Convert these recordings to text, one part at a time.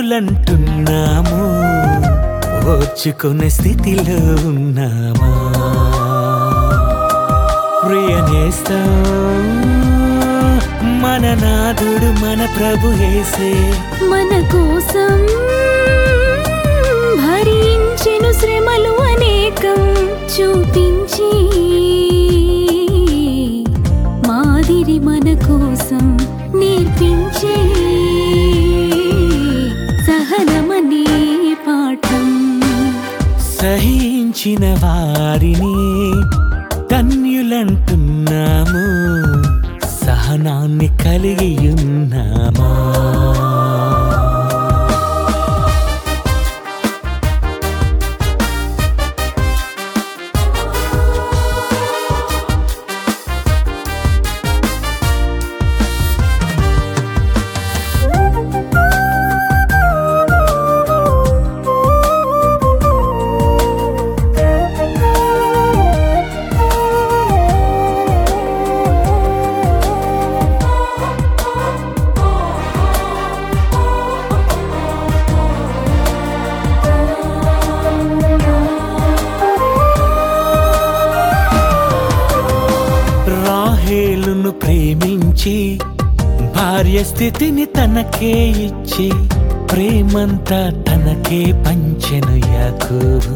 ధన్యులంటున్నాము ఓర్చుకునే స్థితిలో ఉన్నామా ప్రియనేస్తం మన నాథుడు మన ప్రభు యేసే మన కోసం భరించెను శ్రమలు అనేకం చూపించి మాదిరి మన కోసం నేర్పించే సహనమనే పాఠం సహించిన వారిని ధన్యులంటున్నాము సహనాన్ని కలిగి ఉన్నామా రాహేలును ప్రేమించి భార్య స్థితిని తనకే ఇచ్చి ప్రేమంతా తనకే పంచెను యాకోబు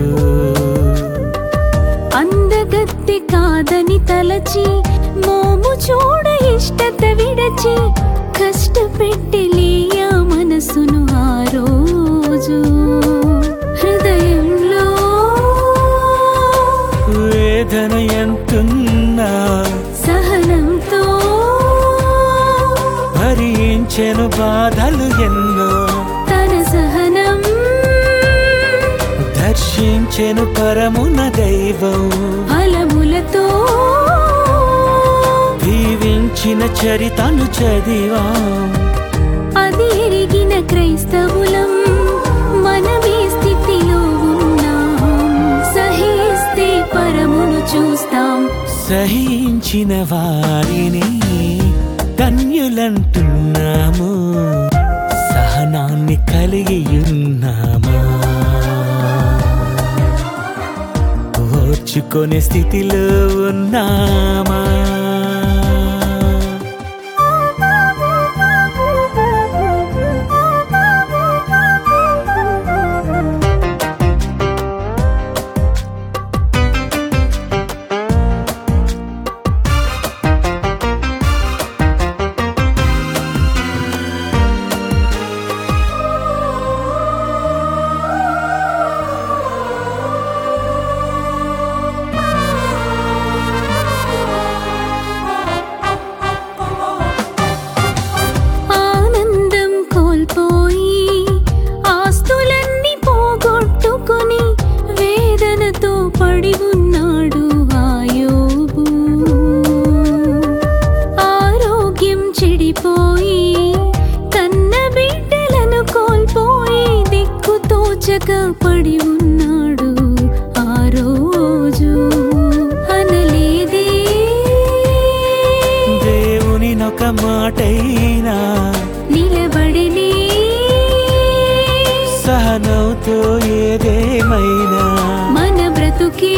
అందగత్తె కాదని తలచి మోము చూడ ఇష్టత విడచి కష్టపెట్టెలియా మనసును ఆ రోజు హృదయంలో వేదన ఎంతున్నా సహనంతో భరించెను బాధలు ఎన్నో తన సహనం దర్శించెను పరమున దైవం ఫలములతో దీవించిన చరితను చదివా అది ఎరిగిన క్రైస్తవులం మనమే స్థితిలో ఉన్నాం సహిస్తే పరమును చూస్తాం సహించిన వారిని ధన్యులంటున్నాము సహనాన్ని కలిగి ఉన్నామా ఓర్చుకునే స్థితిలో ఉన్నామా ఆనందం కోల్పోయి ఆస్తులన్నీ పోగొట్టుకొని వేదనతో పడి ఉన్నాడు ఆయోబు ఆరోగ్యం చెడిపోయి కన్న బిడ్డలను కోల్పోయి దిక్కుతోచక పడి ఉన్నాడు ఆ రోజు అనలేదే దేవుని నొక మాటైనా నిలబడినే సహనంతో ఏదేమైనా మన బ్రతుకే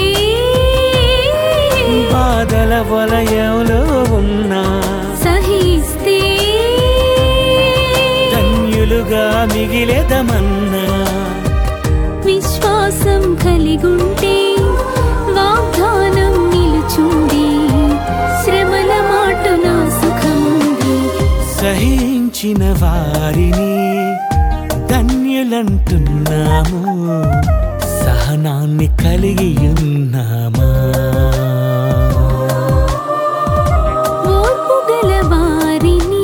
బాధల వలయంలో ఉన్నా సహిస్తే ధన్యులుగా మిగిలేదమన్నా విశ్వాసం కలిగుంటే వాగ్దానం నిలుచుండి శ్రమల మాటున సుఖముంది సహించిన వారిని ధన్యులంటున్నాము సహనాన్ని కలిగి ఉన్నామా ఓర్పు గల వారిని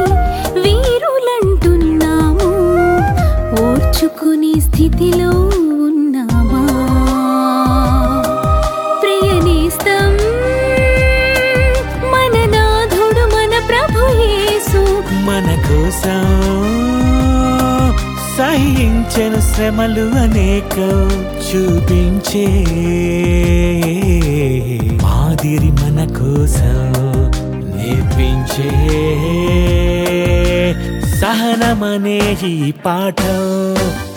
వీరులంటున్నాము ఓర్చుకునే స్థితిలో ఉన్నామా ప్రియనేస్తం మన నాథుడు మన ప్రభు యేసు మన కోసం సహించెను శ్రమలు అనేకం చూపించే మాదిరి మన కోసం నేర్పించే సహనమనే ఈ పాఠం